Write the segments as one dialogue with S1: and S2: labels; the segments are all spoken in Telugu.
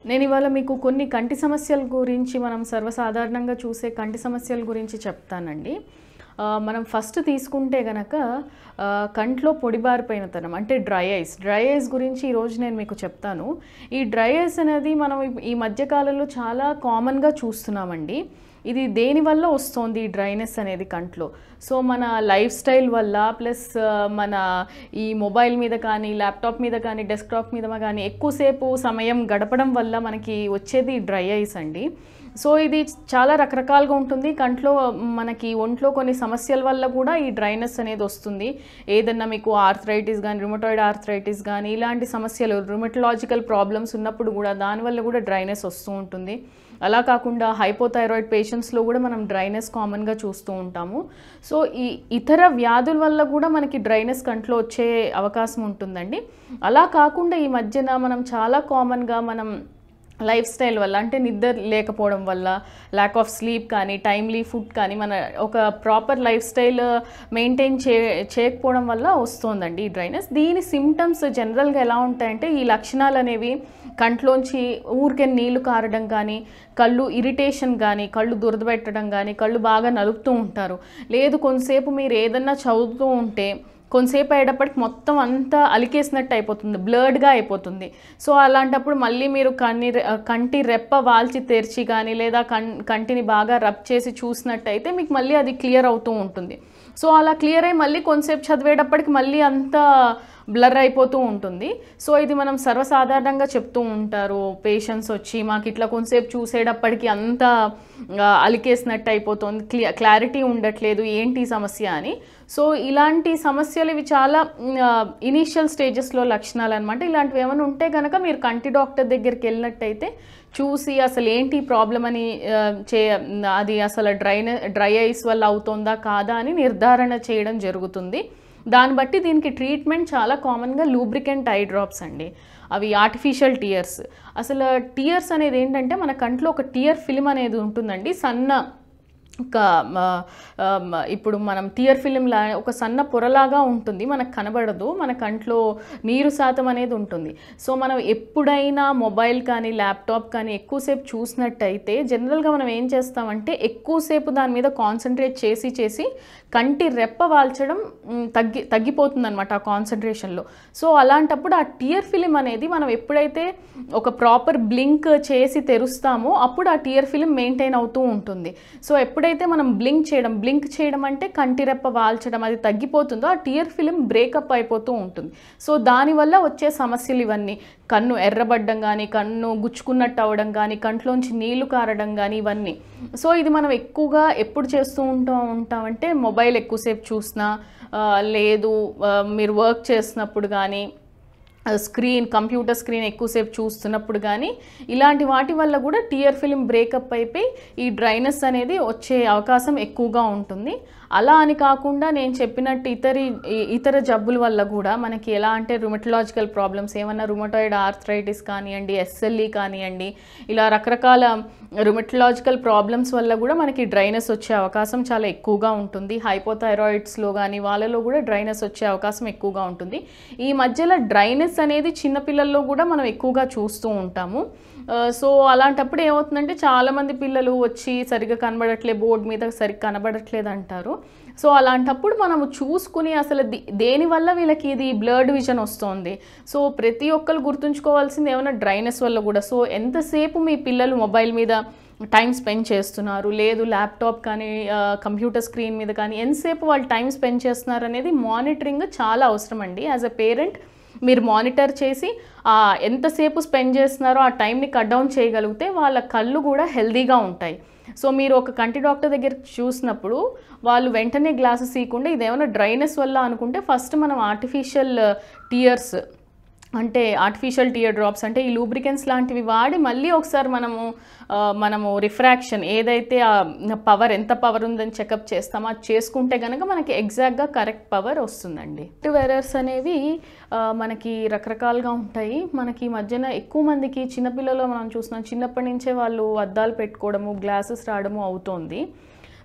S1: నేను ఇవాళ మీకు కొన్ని కంటి సమస్యల గురించి మనం సర్వసాధారణంగా చూసే కంటి సమస్యల గురించి చెప్తానండి ఆ, మనం ఫస్ట్ తీసుకుంటే గనక ఆ, కంట్లో పొడిబారిపోయినతనం అంటే డ్రై ఐస్ డ్రై ఐస్ గురించి ఈరోజు నేను మీకు చెప్తాను ఈ డ్రై ఐస్ అనేది మనం ఈ- ఈ మధ్యకాలంలో చాలా కామన్గా చూస్తున్నామండి ఇది దేని వల్ల వస్తుంది ఈ డ్రైనెస్ అనేది కంట్లో సో మన లైఫ్ స్టైల్ వల్ల ప్లస్ మన ఈ మొబైల్ మీద కానీ ల్యాప్టాప్ మీద కానీ డెస్క్టాప్ మీద కానీ ఎక్కువసేపు సమయం గడపడం వల్ల మనకి వచ్చేది డ్రై ఐస్ అండి సో ఇది చాలా రకరకాలుగా ఉంటుంది కంట్లో మనకి ఒంట్లో కొన్ని సమస్యల వల్ల కూడా ఈ డ్రైనెస్ అనేది వస్తుంది ఏదన్నా మీకు ఆర్థరైటిస్ కానీ రుమటాయిడ్ ఆర్థరైటిస్ కానీ ఇలాంటి సమస్యలు రుమటలాజికల్ ప్రాబ్లమ్స్ ఉన్నప్పుడు కూడా దానివల్ల కూడా డ్రైనెస్ వస్తూ ఉంటుంది అలా కాకుండా హైపోథైరాయిడ్ పేషెంట్స్లో కూడా మనం డ్రైనెస్ కామన్గా చూస్తూ ఉంటాము సో ఈ ఇతర వ్యాధుల వల్ల కూడా మనకి డ్రైనెస్ కంట్లో వచ్చే అవకాశం ఉంటుందండి అలా కాకుండా ఈ మధ్యన మనం చాలా కామన్గా మనం లైఫ్ స్టైల్ వల్ల అంటే నిద్ర లేకపోవడం వల్ల ల్యాక్ ఆఫ్ స్లీప్ కానీ టైమ్లీ ఫుడ్ కానీ మన ఒక ప్రాపర్ లైఫ్ స్టైల్ మెయింటైన్ చే చేయకపోవడం వల్ల వస్తుందండి ఈ డ్రైనెస్ దీని సిమ్టమ్స్ జనరల్గా ఎలా ఉంటాయంటే ఈ లక్షణాలు అనేవి కంట్లోంచి ఊరికే నీళ్లు కారడం కానీ కళ్ళు ఇరిటేషన్ కానీ కళ్ళు దురదపెట్టడం కానీ కళ్ళు బాగా నలుపుతూ ఉంటారు లేదు కొంతసేపు మీరు ఏదన్నా చదువుతూ ఉంటే కొంతసేపు అయ్యేటప్పటికి మొత్తం అంతా అలికేసినట్టు అయిపోతుంది బ్లర్డ్గా అయిపోతుంది సో అలాంటప్పుడు మళ్ళీ మీరు కన్ని కంటి రెప్ప వాల్చి తెరిచి కానీ లేదా కన్ కంటిని బాగా రబ్ చేసి చూసినట్టయితే మీకు మళ్ళీ అది క్లియర్ అవుతూ ఉంటుంది సో అలా క్లియర్ అయ్యి మళ్ళీ కొంతసేపు చదివేటప్పటికి మళ్ళీ అంతా బ్లర్ అయిపోతూ ఉంటుంది సో ఇది మనం సర్వసాధారణంగా చెప్తూ ఉంటారు పేషెంట్స్ వచ్చి మాకు ఇట్లా కొంతసేపు చూసేటప్పటికి అంతా ఆ, అలికేసినట్టు అయిపోతుంది క్లియర్ క్లారిటీ ఉండట్లేదు ఏంటి ఈ సమస్య అని సో ఇలాంటి సమస్యలు ఇవి చాలా ఇనీషియల్ స్టేజెస్లో లక్షణాలు అనమాట ఇలాంటివి ఏమైనా ఉంటే కనుక మీరు కంటి డాక్టర్ దగ్గరికి వెళ్ళినట్టయితే చూసి అసలు ఏంటి ప్రాబ్లం అని ఆ, చే అది అసలు డ్రైన డ్రై ఐస్ వల్ల అవుతుందా కాదా అని నిర్ధారణ చేయడం జరుగుతుంది దాన్ని బట్టి దీనికి ట్రీట్మెంట్ చాలా కామన్గా లూబ్రికెంట్ ఐ డ్రాప్స్ అండి అవి ఆర్టిఫిషియల్ టీయర్స్ అసలు టీయర్స్ అనేది ఏంటంటే మన కంట్లో ఒక టీయర్ ఫిల్మ్ అనేది ఉంటుందండి సన్న ఒక మ, ఆ, మ, ఇప్పుడు మనం టియర్ ఫిలింలా ఒక సన్న పొరలాగా ఉంటుంది మనకు కనబడదు మన కంట్లో నీరు శాతం అనేది ఉంటుంది సో మనం ఎప్పుడైనా మొబైల్ కానీ ల్యాప్టాప్ కానీ ఎక్కువసేపు చూసినట్టయితే జనరల్గా మనం ఏం చేస్తామంటే ఎక్కువసేపు దాని మీద కాన్సన్ట్రేట్ చేసి చేసి కంటి రెప్ప వాల్చడం మ్, తగ్గి తగ్గిపోతుంది అనమాట ఆ కాన్సన్ట్రేషన్లో సో అలాంటప్పుడు ఆ టియర్ ఫిలిం అనేది మనం ఎప్పుడైతే ఒక ప్రాపర్ బ్లింక్ చేసి తెరుస్తామో అప్పుడు ఆ టియర్ ఫిలిం మెయింటైన్ అవుతూ ఉంటుంది సో ఎప్పుడైతే మనం బ్లింక్ చేయడం బ్లింక్ చేయడం అంటే కంటి రెప్ప వాల్చడం అది తగ్గిపోతుందో ఆ టియర్ ఫిలిం బ్రేకప్ అయిపోతూ ఉంటుంది సో దానివల్ల వచ్చే సమస్యలు ఇవన్నీ కన్ను ఎర్రబడ్డం కానీ కన్ను గుచ్చుకున్నట్టు అవ్వడం కానీ కంట్లోంచి నీళ్లు కారడం కానీ ఇవన్నీ సో ఇది మనం ఎక్కువగా ఎప్పుడు చేస్తూ ఉంటాం ఉంటామంటే మొబైల్ ఎక్కువసేపు చూసినా ఆ, లేదు ఆ, మీరు వర్క్ చేస్తున్నప్పుడు కానీ స్క్రీన్ కంప్యూటర్ స్క్రీన్ ఎక్కువసేపు చూస్తున్నప్పుడు కానీ ఇలాంటి వాటి వల్ల కూడా టియర్ ఫిలిం బ్రేకప్ అయిపోయి ఈ డ్రైనెస్ అనేది వచ్చే అవకాశం ఎక్కువగా ఉంటుంది అలా అని కాకుండా నేను చెప్పినట్టు ఇతరి ఈ- ఇతర జబ్బుల వల్ల కూడా మనకి ఎలా అంటే రుమటలాజికల్ ప్రాబ్లమ్స్ ఏమన్నా రుమటాయిడ్ ఆర్థరైటిస్ కానివ్వండి ఎస్ఎల్ఈ కానివ్వండి ఇలా రకరకాల రుమటలాజికల్ ప్రాబ్లమ్స్ వల్ల కూడా మనకి డ్రైనెస్ వచ్చే అవకాశం చాలా ఎక్కువగా ఉంటుంది హైపోథైరాయిడ్స్లో కానీ వాళ్ళలో కూడా డ్రైనెస్ వచ్చే అవకాశం ఎక్కువగా ఉంటుంది ఈ మధ్యలో డ్రైనెస్ అనేది చిన్నపిల్లల్లో కూడా మనం ఎక్కువగా చూస్తూ ఉంటాము ఆ, సో అలాంటప్పుడు ఏమవుతుందంటే చాలామంది పిల్లలు వచ్చి సరిగ్గా కనబడట్లే బోర్డు మీద సరిగ్గా కనబడట్లేదు అంటారు సో అలాంటప్పుడు మనము చూసుకుని అసలు ది- దేనివల్ల వీళ్ళకి ఇది బ్లర్డ్ విజన్ వస్తుంది సో ప్రతి ఒక్కరు గుర్తుంచుకోవాల్సింది ఏమైనా డ్రైనెస్ వల్ల కూడా సో ఎంతసేపు మీ పిల్లలు మొబైల్ మీద టైం స్పెండ్ చేస్తున్నారు లేదు ల్యాప్టాప్ కానీ ఆ, కంప్యూటర్ స్క్రీన్ మీద కానీ ఎంతసేపు వాళ్ళు టైం స్పెండ్ చేస్తున్నారు అనేది మానిటరింగ్ చాలా అవసరం అండి యాజ్ అ పేరెంట్ మీరు మానిటర్ చేసి ఆ, ఎంతసేపు స్పెండ్ చేస్తున్నారో ఆ టైంని కట్ డౌన్ చేయగలిగితే వాళ్ళ కళ్ళు కూడా హెల్దీగా ఉంటాయి సో మీరు ఒక కంటి డాక్టర్ దగ్గర చూసినప్పుడు వాళ్ళు వెంటనే గ్లాసెస్ ఇవ్వకుండా ఇదేమైనా డ్రైనెస్ వల్ల అనుకుంటే ఫస్ట్ మనం ఆర్టిఫిషియల్ టీయర్స్ అంటే ఆర్టిఫిషియల్ టియర్ డ్రాప్స్ అంటే ఈ లూబ్రికెన్స్ లాంటివి వాడి మళ్ళీ ఒకసారి మనము ఆ, మనము రిఫ్రాక్షన్ ఏదైతే ఆ పవర్ ఎంత పవర్ ఉందని చెకప్ చేస్తామో అది చేసుకుంటే కనుక మనకి ఎగ్జాక్ట్గా కరెక్ట్ పవర్ వస్తుందండి వెరర్స్ అనేవి ఆ, మనకి రకరకాలుగా ఉంటాయి మనకి ఈ మధ్యన ఎక్కువ మందికి చిన్నపిల్లలు మనం చూస్తున్నాం చిన్నప్పటి నుంచే వాళ్ళు అద్దాలు పెట్టుకోవడము గ్లాసెస్ రావడము అవుతోంది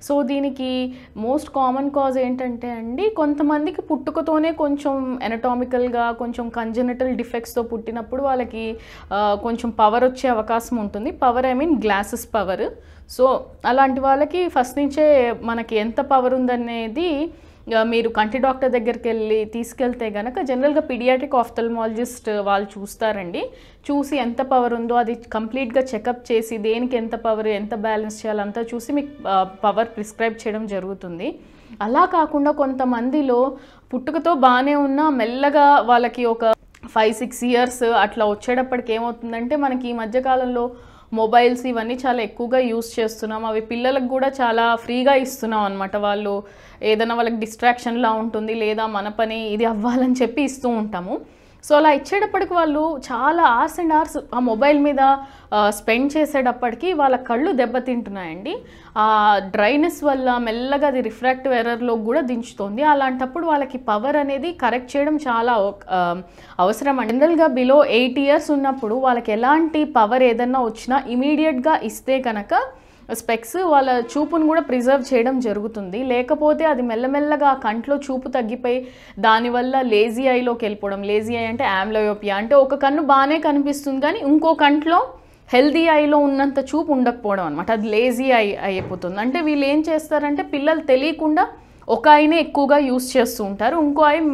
S1: సో దీనికి మోస్ట్ కామన్ కాజ్ ఏంటంటే అండి కొంతమందికి పుట్టుకతోనే కొంచెం ఎనటామికల్గా కొంచెం కంజెనటల్ డిఫెక్ట్స్తో పుట్టినప్పుడు వాళ్ళకి ఆ, కొంచెం పవర్ వచ్చే అవకాశం ఉంటుంది power I mean glasses power so అలాంటి వాళ్ళకి ఫస్ట్ నుంచే మనకి ఎంత పవర్ ఉందనేది ఆ, మీరు కంటి డాక్టర్ దగ్గరికి వెళ్ళి తీసుకెళ్తే గనక జనరల్గా పీడియాటిక్ ఆఫ్థల్మాలజిస్ట్ వాళ్ళు చూస్తారండి చూసి ఎంత పవర్ ఉందో అది కంప్లీట్గా చెకప్ చేసి దేనికి ఎంత పవర్ ఎంత బ్యాలెన్స్ చేయాలంతా చూసి మీకు పవర్ ప్రిస్క్రైబ్ చేయడం జరుగుతుంది అలా కాకుండా కొంతమందిలో పుట్టుకతో బాగానే ఉన్నా మెల్లగా వాళ్ళకి ఒక ఫైవ్ సిక్స్ ఇయర్స్ అట్లా వచ్చేటప్పటికి ఏమవుతుందంటే మనకి ఈ మధ్యకాలంలో మొబైల్స్ ఇవన్నీ చాలా ఎక్కువగా యూస్ చేస్తున్నాం అవి పిల్లలకు కూడా చాలా ఫ్రీగా ఇస్తున్నాం అనమాట వాళ్ళు ఏదైనా వాళ్ళకి డిస్ట్రాక్షన్లా ఉంటుంది లేదా మన పని ఇది అవ్వాలని చెప్పి ఇస్తూ ఉంటాము సో అలా ఇచ్చేటప్పటికి వాళ్ళు చాలా అవర్స్ అండ్ అవర్స్ ఆ మొబైల్ మీద స్పెండ్ చేసేటప్పటికి వాళ్ళ కళ్ళు దెబ్బతింటున్నాయండి ఆ డ్రైనెస్ వల్ల మెల్లగా అది రిఫ్రాక్టివ్ ఎర్రర్లో కూడా దించుతుంది అలాంటప్పుడు వాళ్ళకి పవర్ అనేది కరెక్ట్ చేయడం చాలా అవ- ఆ, అవసరం అండి జనరల్గా బిలో ఎయిట్ ఇయర్స్ ఉన్నప్పుడు వాళ్ళకి ఎలాంటి పవర్ ఏదన్నా వచ్చినా ఇమీడియట్గా ఇస్తే కనుక స్పెక్స్ వాళ్ళ చూపును కూడా ప్రిజర్వ్ చేయడం జరుగుతుంది లేకపోతే అది మెల్లమెల్లగా ఆ కంట్లో చూపు తగ్గిపోయి దానివల్ల లేజీ ఐలోకి వెళ్ళిపోవడం లేజీ ఐ అంటే ఆమ్లయోపియా అంటే ఒక కన్ను బాగానే కనిపిస్తుంది కానీ ఇంకో కంట్లో హెల్దీ ఐలో ఉన్నంత చూపు ఉండకపోవడం అనమాట అది లేజీ ఐ అయిపోతుంది అంటే వీళ్ళు ఏం చేస్తారంటే పిల్లలు తెలియకుండా ఒక ఐనే ఎక్కువగా యూస్ చేస్తూ ఉంటారు ఇంకో ఐ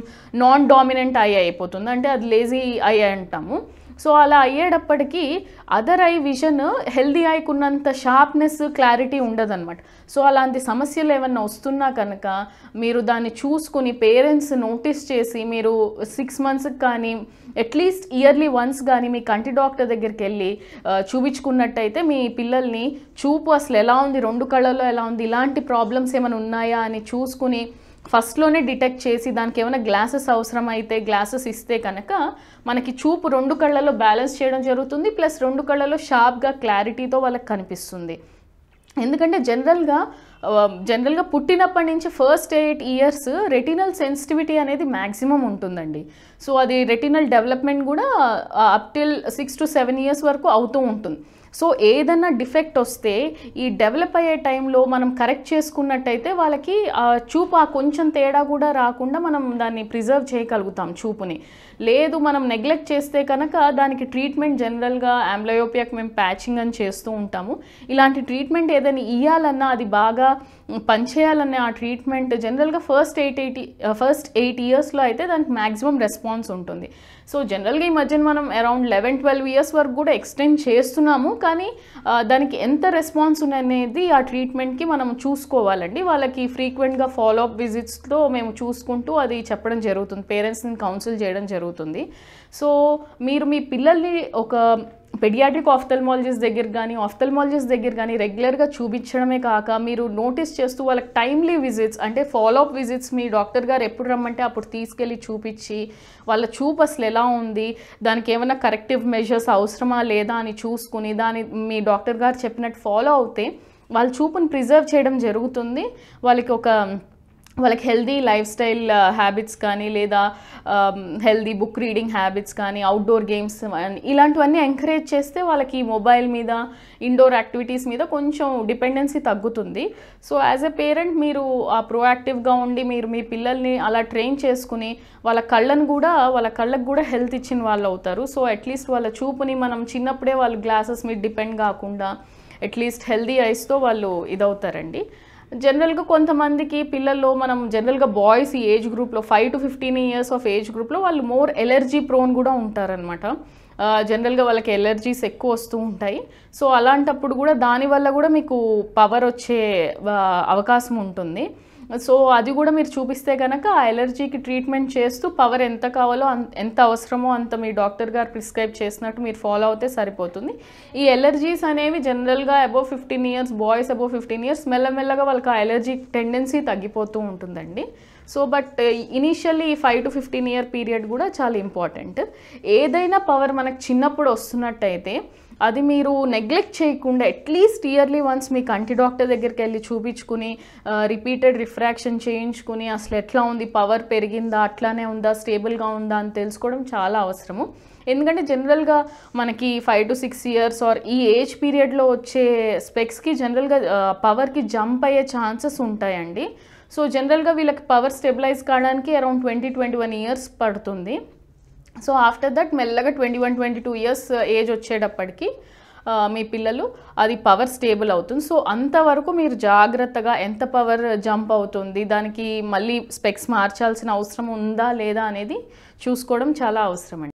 S1: నాన్ డామినెంట్ ఐ అయిపోతుంది అంటే అది లేజీ ఐ అంటాము సో అలా అయ్యేటప్పటికీ అదర్ ఐ విజన్ హెల్దీ ఐకి ఉన్నంత షార్ప్నెస్ క్లారిటీ ఉండదన్నమాట సో అలాంటి సమస్యలు ఏమన్నా వస్తున్నా కనుక మీరు దాన్ని చూసుకుని పేరెంట్స్ నోటీస్ చేసి మీరు సిక్స్ మంత్స్కి కానీ అట్లీస్ట్ ఇయర్లీ వన్స్ కానీ మీ కంటి డాక్టర్ దగ్గరికి వెళ్ళి ఆ, చూపించుకున్నట్టయితే మీ పిల్లల్ని చూపు అసలు ఎలా ఉంది రెండు కళ్ళలో ఎలా ఉంది ఇలాంటి ప్రాబ్లమ్స్ ఏమైనా ఉన్నాయా అని చూసుకుని ఫస్ట్లోనే డిటెక్ట్ చేసి దానికి ఏమైనా గ్లాసెస్ అవసరం అయితే గ్లాసెస్ ఇస్తే కనుక మనకి చూపు రెండు కళ్ళలో బ్యాలెన్స్ చేయడం జరుగుతుంది ప్లస్ రెండు కళ్ళలో షార్ప్గా క్లారిటీతో వాళ్ళకి కనిపిస్తుంది ఎందుకంటే జనరల్గా ఆ, జనరల్గా పుట్టినప్పటి నుంచి first eight years retinal sensitivity అనేది మ్యాక్సిమం ఉంటుందండి సో అది రెటినల్ డెవలప్మెంట్ కూడా up till six to seven years వరకు అవుతూ ఉంటుంది సో ఏదన్నా డిఫెక్ట్ వస్తే ఈ డెవలప్ అయ్యే టైంలో మనం కరెక్ట్ చేసుకున్నట్టయితే వాళ్ళకి ఆ చూపు ఆ కొంచెం తేడా కూడా రాకుండా మనం దాన్ని ప్రిజర్వ్ చేయగలుగుతాం చూపుని లేదు మనం నెగ్లెక్ట్ చేస్తే కనుక దానికి ట్రీట్మెంట్ జనరల్గా ఆంబ్లయోపియాకి మేము ప్యాచింగ్ అని చేస్తూ ఉంటాము ఇలాంటి ట్రీట్మెంట్ ఏదైనా ఇవ్వాలన్నా అది బాగా పనిచేయాలనే ఆ ట్రీట్మెంట్ జనరల్గా first eight eighty first eight ఇయర్స్లో అయితే దానికి మ్యాక్సిమం రెస్పాన్స్ ఉంటుంది సో జనరల్గా ఈ మధ్యన మనం అరౌండ్ లెవెన్ ట్వెల్వ్ ఇయర్స్ వరకు కూడా ఎక్స్టెండ్ చేస్తున్నాము కానీ ఆ, దానికి ఎంత రెస్పాన్స్ అనేది ఆ ట్రీట్మెంట్కి మనం చూసుకోవాలండి వాళ్ళకి ఫ్రీక్వెంట్గా ఫాలో అప్ విజిట్స్లో మేము చూసుకుంటూ అది చెప్పడం జరుగుతుంది పేరెంట్స్ని కౌన్సిల్ చేయడం జరుగుతుంది సో మీరు మీ పిల్లల్ని ఒక పెడియాట్రిక్ ఆఫ్థల్మాలజిస్ట్ దగ్గర కానీ ఆఫ్థల్మాలజిస్ట్ దగ్గర కానీ రెగ్యులర్గా చూపించడమే కాక మీరు నోటీస్ చేస్తూ వాళ్ళకి టైమ్లీ విజిట్స్ అంటే ఫాలో అప్ విజిట్స్ మీ డాక్టర్ గారు ఎప్పుడు రమ్మంటే అప్పుడు తీసుకెళ్ళి చూపించి వాళ్ళ చూపు అసలు ఎలా ఉంది దానికి ఏమైనా కరెక్టివ్ మెజర్స్ అవసరమా లేదా అని చూసుకుని దాని మీ డాక్టర్ గారు చెప్పినట్టు ఫాలో అవుతే వాళ్ళ చూపుని ప్రిజర్వ్ చేయడం జరుగుతుంది వాళ్ళకి ఒక వాళ్ళకి హెల్దీ లైఫ్ స్టైల్ హ్యాబిట్స్ కానీ లేదా హెల్దీ బుక్ రీడింగ్ హ్యాబిట్స్ కానీ అవుట్డోర్ గేమ్స్ ఇలాంటివన్నీ ఎంకరేజ్ చేస్తే వాళ్ళకి మొబైల్ మీద ఇండోర్ యాక్టివిటీస్ మీద కొంచెం డిపెండెన్సీ తగ్గుతుంది సో యాజ్ ఎ పేరెంట్ మీరు ఆ ప్రోయాక్టివ్గా ఉండి మీరు మీ పిల్లల్ని అలా ట్రైన్ చేసుకుని వాళ్ళ కళ్ళను కూడా వాళ్ళ కళ్ళకు కూడా హెల్త్ ఇచ్చిన వాళ్ళు అవుతారు సో అట్లీస్ట్ వాళ్ళ చూపుని మనం చిన్నప్పుడే వాళ్ళు గ్లాసెస్ మీద డిపెండ్ కాకుండా అట్లీస్ట్ హెల్దీ ఐస్తో వాళ్ళు ఇదవుతారండి జనరల్గా కొంతమందికి పిల్లల్లో మనం జనరల్గా బాయ్స్ ఈ ఏజ్ గ్రూప్లో five to fifteen years of age గ్రూప్లో వాళ్ళు మోర్ ఎలర్జీ ప్రోన్ కూడా ఉంటారనమాట జనరల్గా వాళ్ళకి ఎలర్జీస్ ఎక్కువ వస్తూ ఉంటాయి సో అలాంటప్పుడు కూడా దానివల్ల కూడా మీకు పవర్ వచ్చే ఆ, అవకాశం ఉంటుంది సో అది కూడా మీరు చూపిస్తే కనుక ఆ ఎలర్జీకి ట్రీట్మెంట్ చేస్తూ పవర్ ఎంత కావాలో అన్- ఎంత అవసరమో అంత మీ డాక్టర్ గారు ప్రిస్క్రైబ్ చేసినట్టు మీరు ఫాలో అవుతే సరిపోతుంది ఈ ఎలర్జీస్ అనేవి జనరల్గా above fifteen years boys above fifteen years మెల్లమెల్లగా వాళ్ళకి ఆ ఎలర్జీ టెండెన్సీ తగ్గిపోతూ ఉంటుందండి సో బట్ ఇనీషియల్లీ ఈ five to fifteen year period కూడా చాలా ఇంపార్టెంట్ ఏదైనా పవర్ మనకు చిన్నప్పుడు వస్తున్నట్టయితే అది మీరు నెగ్లెక్ట్ చేయకుండా అట్లీస్ట్ ఇయర్లీ వన్స్ మీ కంటి డాక్టర్ దగ్గరికి వెళ్ళి చూపించుకుని రిపీటెడ్ రిఫ్రాక్షన్ చేయించుకుని అసలు ఎట్లా ఉంది పవర్ పెరిగిందా అట్లానే ఉందా స్టేబుల్గా ఉందా అని తెలుసుకోవడం చాలా అవసరము ఎందుకంటే జనరల్గా మనకి five to six years or ఈ ఏజ్ పీరియడ్లో వచ్చే స్పెక్స్కి జనరల్గా పవర్కి జంప్ అయ్యే ఛాన్సెస్ ఉంటాయండి సో జనరల్గా వీళ్ళకి పవర్ స్టెబిలైజ్ కావడానికి around twenty twenty one years పడుతుంది సో ఆఫ్టర్ దట్ మెల్లగా twenty one twenty two years age వచ్చేటప్పటికి ఆ, మీ పిల్లలు అది పవర్ స్టేబుల్ అవుతుంది సో అంతవరకు మీరు జాగ్రత్తగా ఎంత పవర్ జంప్ అవుతుంది దానికి మళ్ళీ స్పెక్స్ మార్చాల్సిన అవసరం ఉందా లేదా అనేది చూసుకోవడం చాలా అవసరం అండి